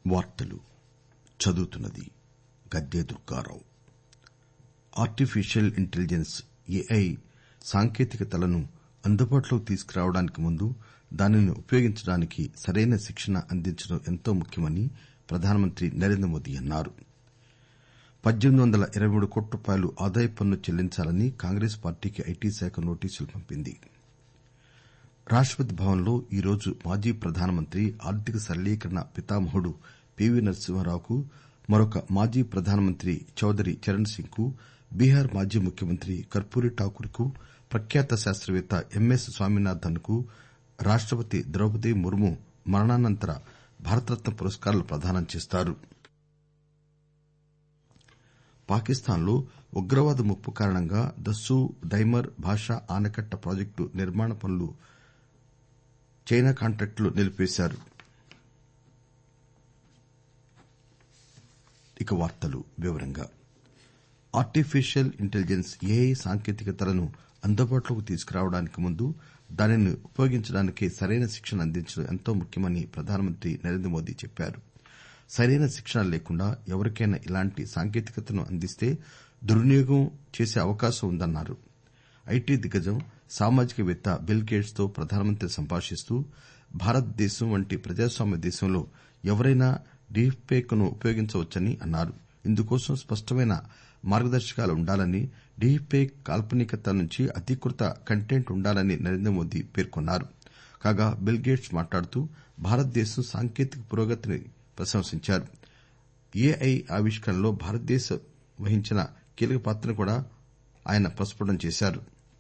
artificial intelligence AI సాంకేతికతలను అందుబాటులోకి తీసుకురావడానికి ముందు దానిని ఉపయోగించడానికి సరైన శిక్షణ అందించడం ఎంతో ముఖ్యమని ప్రధానమంత్రి నరేంద్రమోదీ అన్నారు పద్దెనిమిది వందల ఇరవై మూడు కోట్ల రూపాయలు ఆదాయపు పన్ను చెల్లించాలని కాంగ్రెస్ పార్టీకి ఐటి శాఖ నోటీసులు పంపింది రాష్టపతి భవన్ లో ఈరోజు మాజీ ప్రధానమంత్రి ఆర్థిక సరళీకరణ పితామహుడు పివి నరసింహారావుకు మరొక మాజీ ప్రధానమంత్రి చౌదరి చరణ్ సింగ్ కు బీహార్ మాజీ ముఖ్యమంత్రి కర్పూరీ ఠాకూర్ కు ప్రఖ్యాత శాస్తవేత్త ఎంఎస్ స్వామినాథన్ కు రాష్టపతి ద్రౌపది ముర్ము మరణానంతర భారతరత్న పురస్కారాలు ప్రదానం చేస్తారు పాకిస్తాన్ లో ఉగ్రవాద ముప్పు కారణంగా దస్సూ దైమర్ భాషా ఆనకట్ట ప్రాజెక్టు నిర్మాణ పనులు చైనా కాంట్రాక్టులు నిలిపివేశారు ఆర్టిఫిషియల్ ఇంటెలిజెన్స్ ఏఐ సాంకేతికతలను అందుబాటులోకి తీసుకురావడానికి ముందు దానిని ఉపయోగించడానికి సరైన శిక్షణ అందించడం ఎంతో ముఖ్యమని ప్రధానమంత్రి నరేంద్రమోదీ చెప్పారు సరైన శిక్షణ లేకుండా ఎవరికైనా ఇలాంటి సాంకేతికతను అందిస్తే దుర్వినియోగం చేసే అవకాశం ఉందన్నారు ఐటి దిగ్గజం సామాజికవేత్త బిల్ గేట్స్ తో ప్రధానమంత్రి సంభాషిస్తూ భారతదేశం వంటి ప్రజాస్వామ్య దేశంలో ఎవరైనా డీప్ ఫేక్ ను ఉపయోగించవచ్చని అన్నారు ఇందుకోసం స్పష్టమైన మార్గదర్శకాలు ఉండాలని డీప్ ఫేక్ కాల్పనికత నుంచి అధీకృత కంటెంట్ ఉండాలని నరేంద్రమోదీ పేర్కొన్నారు కాగా బిల్ గేట్స్ మాట్లాడుతూ భారతదేశం సాంకేతిక పురోగతిని ప్రశంసించారు ఏఐ ఆవిష్కరణలో భారతదేశం వహించిన కీలక పాత్రను కూడా ఆయన ప్రస్పుటం చేశారు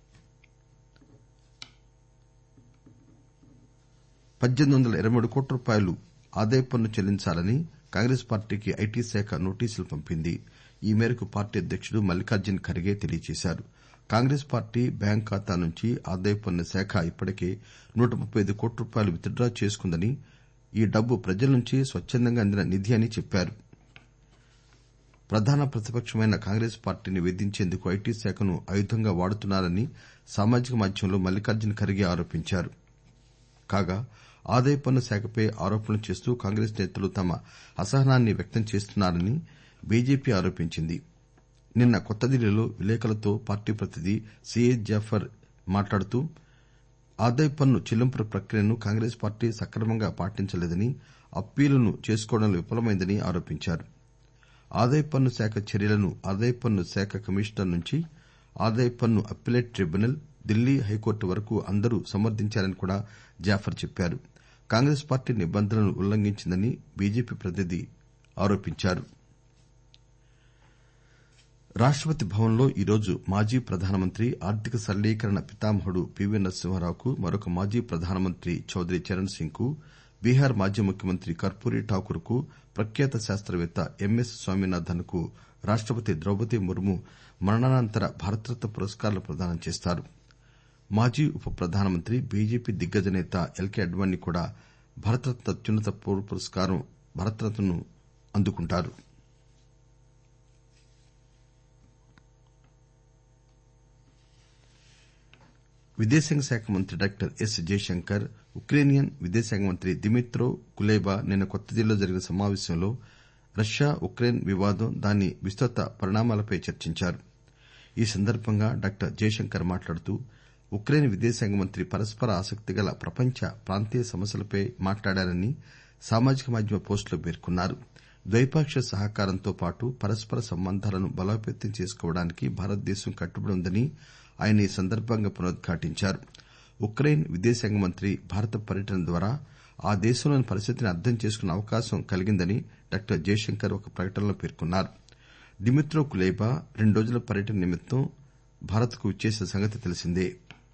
పద్దెనిమిది వందల ఇరవై మూడు కోట్ల రూపాయలు ఆదాయపు పన్ను చెల్లించాలని కాంగ్రెస్ పార్టీకి ఐటి శాఖ నోటీసులు పంపింది ఈ మేరకు పార్టీ అధ్యకుడు మల్లికార్జున్ ఖర్గే తెలియజేశారు కాంగ్రెస్ పార్టీ బ్యాంకు ఖాతా నుంచి ఆదాయపు పన్ను శాఖ ఇప్పటికే నూట ముప్పై ఐదు కోట్ల రూపాయలు విత్ డ్రా చేసుకుందని ఈ డబ్బు ప్రజల నుంచి స్వచ్చందంగా అందిన నిధి అని చెప్పారు ప్రధాన ప్రతిపక్షమైన కాంగ్రెస్ పార్టీని వేధించేందుకు ఐటి శాఖను ఆయుధంగా వాడుతున్నారని సామాజిక మాధ్యమంలో మల్లికార్జున్ ఖర్గే ఆరోపించారు కాగా ఆదాయపు పన్ను శాఖపై ఆరోపణలు చేస్తూ కాంగ్రెస్ నేతలు తమ అసహనాన్ని వ్యక్తం చేస్తున్నారని బీజేపీ ఆరోపించింది నిన్న కొత్తదిల్లీలో విలేకరులతో పార్టీ ప్రతినిధి సయ్యద్ జాఫర్ మాట్లాడుతూ ఆదాయపు పన్ను చెల్లింపుల ప్రక్రియను కాంగ్రెస్ పార్టీ సక్రమంగా పాటించలేదని అప్పీలును చేసుకోవడంలో విఫలమైందని ఆరోపించారు ఆదాయపు పన్ను శాఖ చర్యలను ఆదాయపు పన్ను శాఖ కమిషనర్ నుంచి ఆదాయపు పన్ను అప్పిలేట్ ట్రిబ్యునల్ ఢిల్లీ హైకోర్టు వరకు అందరూ సమర్దించారని కూడా జాఫర్ చెప్పారు కాంగ్రెస్ పార్టీ నిబంధనలను ఉల్లంఘించిందని బీజేపీ ప్రతినిధి ఆరోపించారు రాష్టపతి భవన్ లో ఈరోజు మాజీ ప్రధానమంత్రి ఆర్థిక సరళీకరణ పితామహుడు పివి నరసింహారావుకు మరొక మాజీ ప్రధానమంత్రి చౌదరి చరణ్ సింగ్ కు బీహార్ మాజీ ముఖ్యమంత్రి కర్పూరీ ఠాకూర్ కు ప్రఖ్యాత శాస్తవేత్త ఎంఎస్ స్వామినాథన్ కు రాష్టపతి ద్రౌపది ముర్ము మరణానంతర భారతరత్న పురస్కారాలు ప్రదానం చేస్తారు మాజీ ఉప ప్రధానమంత్రి బీజేపీ దిగ్గజ నేత ఎల్కే అడ్వాణీ కూడా భారతరత్న అత్యున్నత పౌర పురస్కారం భారతరత్నను అందుకుంటారు విదేశాంగ శాఖ మంత్రి డాక్టర్ ఎస్ జయశంకర్ ఉక్రేనియన్ విదేశాంగ మంత్రి దిమిత్రో కులేబా నిన్న కొత్తదిల్లీలో జరిగిన సమావేశంలో రష్యా ఉక్రెయిన్ వివాదం దాని విస్తృత పరిణామాలపై చర్చించారు ఈ సందర్బంగా డాక్టర్ జయశంకర్ మాట్లాడుతూ ఉక్రెయిన్ విదేశాంగ మంత్రి పరస్పర ఆసక్తిగల ప్రపంచ ప్రాంతీయ సమస్యలపై మాట్లాడారని సామాజిక మాధ్యమ పోస్టులో పేర్కొన్నారు ద్వైపాక్షిక సహకారంతో పాటు పరస్పర సంబంధాలను బలోపేతం చేసుకోవడానికి భారతదేశం కట్టుబడి ఉందని ఆయన ఈ సందర్బంగా పునరుద్ఘాటించారు ఉక్రెయిన్ విదేశాంగ మంత్రి భారత పర్యటన ద్వారా ఆ దేశంలోని పరిస్థితిని అర్థం చేసుకునే అవకాశం కలిగిందని డాక్టర్ జయశంకర్ ఒక ప్రకటనలో పేర్కొన్నారు దిమిత్రో కులేబా రెండు రోజుల పర్యటన నిమిత్తం భారత్ కు విచ్చేసిన సంగతి తెలిసిందే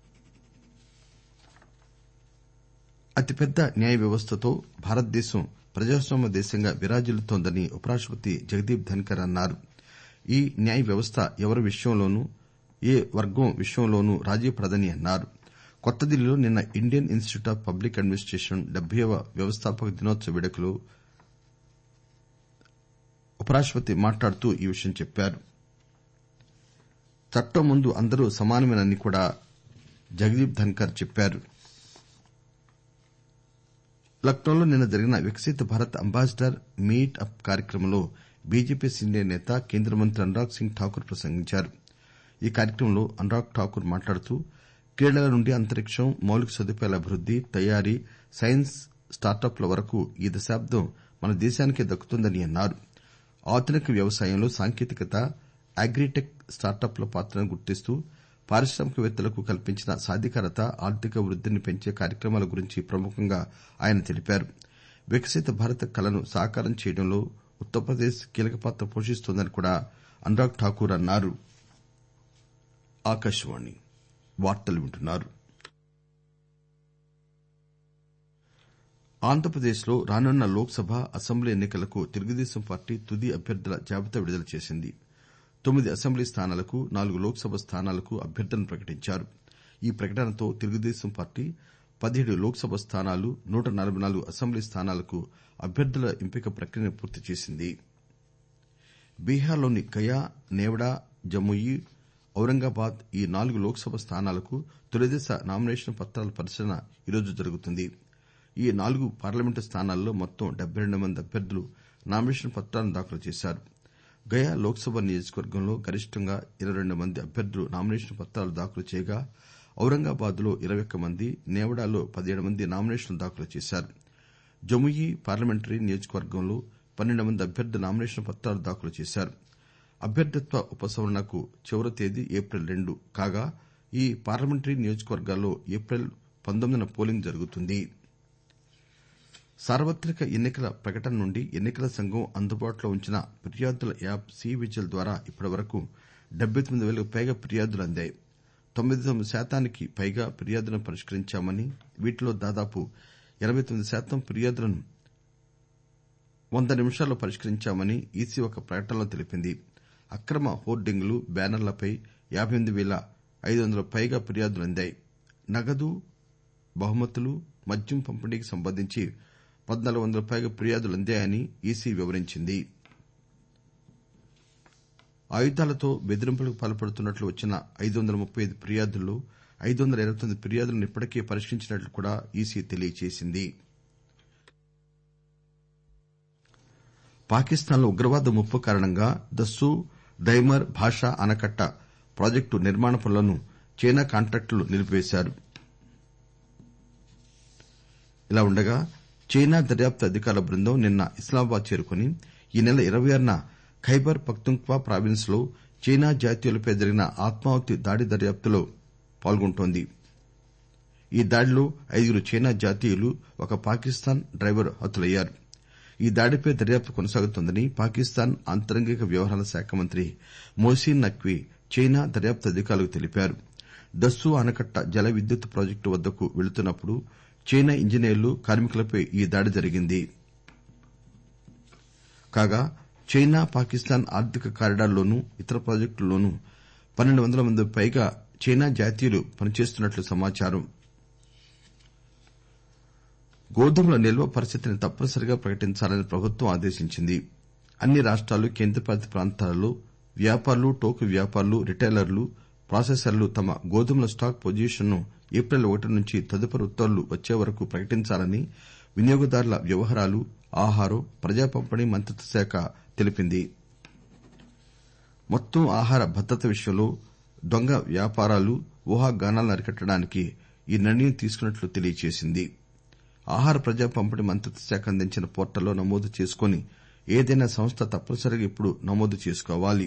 అతిపెద్ద న్యాయ వ్యవస్థతో భారతదేశం ప్రజాస్వామ్య దేశంగా విరాజిల్లుతోందని ఉపరాష్టపతి జగదీప్ ధన్కర్ అన్నారు ఈ న్యాయ వ్యవస్థ ఎవరి విషయంలోనూ ఏ వర్గం విషయంలోనూ రాజీపడదని అన్నారు కొత్తదిల్లీలో నిన్న Indian Institute of Public Administration డెబ్బైవ వ్యవస్థాపక దినోత్సవ వేడుకలో ఉపరాష్టపతి మాట్లాడుతూ ఈ విషయం చెప్పారు చట్టం ముందు అందరూ సమానమేనని కూడా జగదీప్ ధన్కర్ చెప్పారు లక్నోలో నిన్న జరిగిన Viksit Bharat ambassador meet up కార్యక్రమంలో బీజేపీ సీనియర్ నేత కేంద్ర మంత్రి అనురాగ్ సింగ్ ఠాకూర్ ప్రసంగించారు ఈ కార్యక్రమంలో అనురాగ్ ఠాకూర్ మాట్లాడుతూ క్రీడల నుండి అంతరిక్షం మౌలిక సదుపాయాల అభివృద్ది తయారీ సైన్స్ స్టార్టప్ ల వరకు ఈ దశాబ్దం మన దేశానికే దక్కుతుందని అన్నారు ఆధునిక వ్యవసాయంలో సాంకేతికత అగ్రిటెక్ స్టార్టప్ ల పాత్రను గుర్తిస్తూ పారిశ్రామికవేత్తలకు కల్పించిన సాధికారత ఆర్థిక వృద్దిని పెంచే కార్యక్రమాల గురించి ప్రముఖంగా ఆయన తెలిపారు వికసిత భారత్ కలను సాకారం చేయడంలో ఉత్తరప్రదేశ్ కీలక పాత్ర పోషిస్తోందని కూడా అనురాగ్ ఠాకూర్ అన్నారు ఆంధ్రప్రదేశ్ లో రానున్న లోక్ సభ అసెంబ్లీ ఎన్ని కలకు తెలుగుదేశం పార్టీ తుది అభ్యర్థుల జాబితా విడుదల చేసింది తొమ్మిది అసెంబ్లీ స్థానాలకు నాలుగు లోక్ సభ స్థానాలకు అభ్యర్థులను ప్రకటించారు ఈ ప్రకటనతో తెలుగుదేశం పార్టీ పదిహేడు లోక్ సభ స్థానాలు నూట నలబై నాలుగు అసెంబ్లీ స్థానాలకు అభ్యర్థుల ఎంపిక ప్రక్రియను పూర్తి చేసింది బీహార్ లోని గయా నేవడా జముయి ఔరంగాబాద్ ఈ నాలుగు లోక్ సభ స్థానాలకు తొలిదశ నామినేషన్ పత్రాల పరిశీలన ఈరోజు జరుగుతుంది ఈ నాలుగు పార్లమెంటు స్థానాల్లో మొత్తం డెబ్బై రెండు మంది అభ్యర్థులు నామినేషన్ పత్రాలను దాఖలు చేశారు గయా లోక్ సభ నియోజకవర్గంలో గరిష్టంగా ఇరవై రెండు మంది అభ్యర్థులు నామినేషన్ పత్రాలు దాఖలు చేయగా ఔరంగాబాద్ లో ఇరవై ఒక్క మంది నేవడాలో పదిహేడు మంది నామినేషన్లు దాఖలు చేశారు జముయి పార్లమెంటరీ నియోజకవర్గంలో పన్నెండు మంది అభ్యర్థులు నామినేషన్ పత్రాలు దాఖలు చేశారు అభ్యర్థిత్వ ఉపసంహరణకు చివరి తేదీ ఏప్రిల్ రెండు కాగా ఈ పార్లమెంటరీ నియోజకవర్గాల్లో ఏప్రిల్ పంతొమ్మిదిన పోలింగ్ జరుగుతుంది సార్వత్రిక ఎన్ని కల ప్రకటన నుండి ఎన్ని కల సంఘం అందుబాటులో ఉంచిన ఫిర్యాదుల యాప్ సి విజిల్ ద్వారా ఇప్పటివరకు డెబ్బై తొమ్మిది పేలకు పైగా ఫిర్యాదులు అందాయి తొంభై తొమ్మిది శాతానికి పైగా ఫిర్యాదులను పరిష్కరించామని వీటిలో దాదాపు ఎనబై తొమ్మిది శాతం ఫిర్యాదులను వంద నిమిషాల్లో పరిష్కరించామని ఈసీ ఒక ప్రకటనలో తెలిపింది అక్రమ హోర్డింగ్లు బ్యానర్లపై యాబై ఎనిమిది పేల ఐదు వందలకు పైగా ఫిర్యాదులు అందాయి నగదు బహుమతులు మద్యం పంపిణీకి సంబంధించి పద్నాలుగు వందలకు పైగా ఫిర్యాదులు అందాయని ఈసీ వివరించింది ఆయుధాలతో బెదిరింపులకు పాల్పడుతున్నట్లు వచ్చిన ఐదు వందల ముప్పై ఐదు ఫిర్యాదుల్లో ఐదు వందల ఇరవై తొమ్మిది ఫిర్యాదులను ఇప్పటికే పరిష్కరించినట్లు కూడా ఈసీ తెలియజేసింది పాకిస్తాన్ లో ఉగ్రవాద ముప్పు కారణంగా దస్సు డైమర్ భాషా ఆనకట్ట ప్రాజెక్టు నిర్మాణ పనులను చైనా కాంట్రాక్టర్లు నిలిపివేశారు ఇలా ఉండగా చైనా దర్యాప్తు అధికారుల బృందం నిన్న ఇస్లామాబాద్ చేరుకుని ఈ నెల ఇరవై ఆరున ఖైబర్ పఖ్తూన్ఖ్వా ప్రావిన్స్ లో చైనా జాతీయులపై జరిగిన ఆత్మాహుతి దాడి దర్యాప్తులో పాల్గొంటోంది ఈ దాడిలో ఐదుగురు చైనా జాతీయులు ఒక పాకిస్తాన్ డ్రైవర్ హతులయ్యారు ఈ దాడిపై దర్యాప్తు కొనసాగుతోందని పాకిస్తాన్ ఆంతరంగిక వ్యవహారాల శాఖ మంత్రి మోసీన్ నఖ్వీ చైనా దర్యాప్తు అధికారులకు తెలిపారు దస్సు ఆనకట్ట జల విద్యుత్ ప్రాజెక్టు వద్దకు వెళుతున్నప్పుడు చైనా ఇంజనీర్లు కార్మికులపై ఈ దాడి జరిగింది కాగా చైనా పాకిస్తాన్ ఆర్థిక కారిడార్ లోనూ ఇతర ప్రాజెక్టుల్లోనూ పన్నెండు వందల మందికి పైగా చైనా జాతీయులు పనిచేస్తున్నట్లు సమాచారం గోధుమల నిల్వ పరిస్థితిని తప్పనిసరిగా ప్రకటించాలని ప్రభుత్వం ఆదేశించింది అన్ని రాష్టాలు కేంద్రపాలిత ప్రాంతాలలో వ్యాపారులు టోకు వ్యాపారులు రిటైలర్లు ప్రాసెసర్లు తమ గోధుమల స్టాక్ పొజిషన్ ను ఏప్రిల్ ఒకటి నుంచి తదుపరి ఉత్తర్వులు వచ్చే వరకు ప్రకటించాలని వినియోగదారుల వ్యవహారాలు ఆహారం ప్రజా పంపిణీ మంత్రిత్వ శాఖ తెలిపింది మొత్తం ఆహార భద్రత విషయంలో దొంగ వ్యాపారాలు ఊహాగానాలను అరికట్టడానికి ఈ నిర్ణయం తీసుకున్నట్లు తెలియజేసింది ఆహార ప్రజా పంపిణీ మంత్రిత్వ శాఖ అందించిన పోర్టల్లో నమోదు చేసుకుని ఏదైనా సంస్థ తప్పనిసరిగా ఇప్పుడు నమోదు చేసుకోవాలి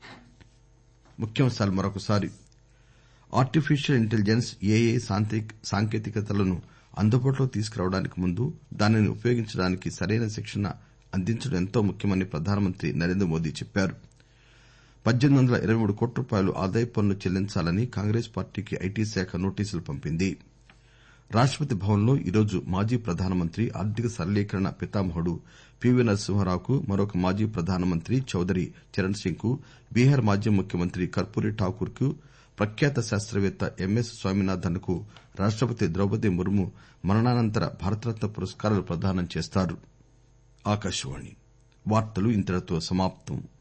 ఆర్టిఫిషియల్ ఇంటెలిజెన్స్ ఏఐ సాంకేతికతలను అందుబాటులోకి తీసుకురావడానికి ముందు దానిని ఉపయోగించడానికి సరైన శిక్షణ అందించడం ఎంతో ముఖ్యమని ప్రధానమంత్రి నరేంద్ర మోదీ చెప్పారు పద్దెనిమిది వందల ఇరవై మూడు కోట్ల రూపాయలు ఆదాయపు పన్ను చెల్లించాలని కాంగ్రెస్ పార్టీకి ఐటి శాఖ నోటీసులు పంపింది రాష్టపతి భవన్ లో ఈరోజు మాజీ ప్రధానమంత్రి ఆర్థిక సరళీకరణ పితామహుడు పివి నరసింహారావుకు మరొక మాజీ ప్రధానమంత్రి చౌదరి చరణ్ సింగ్ కు బీహార్ మాజీ ముఖ్యమంత్రి కర్పూరీ ఠాకూర్ కు ప్రఖ్యాత శాస్తవేత్త ఎంఎస్ స్వామినాథన్ కు రాష్టపతి ద్రౌపది ముర్ము మరణానంతర భారతరత్న పురస్కారాలు ప్రదానం చేస్తారు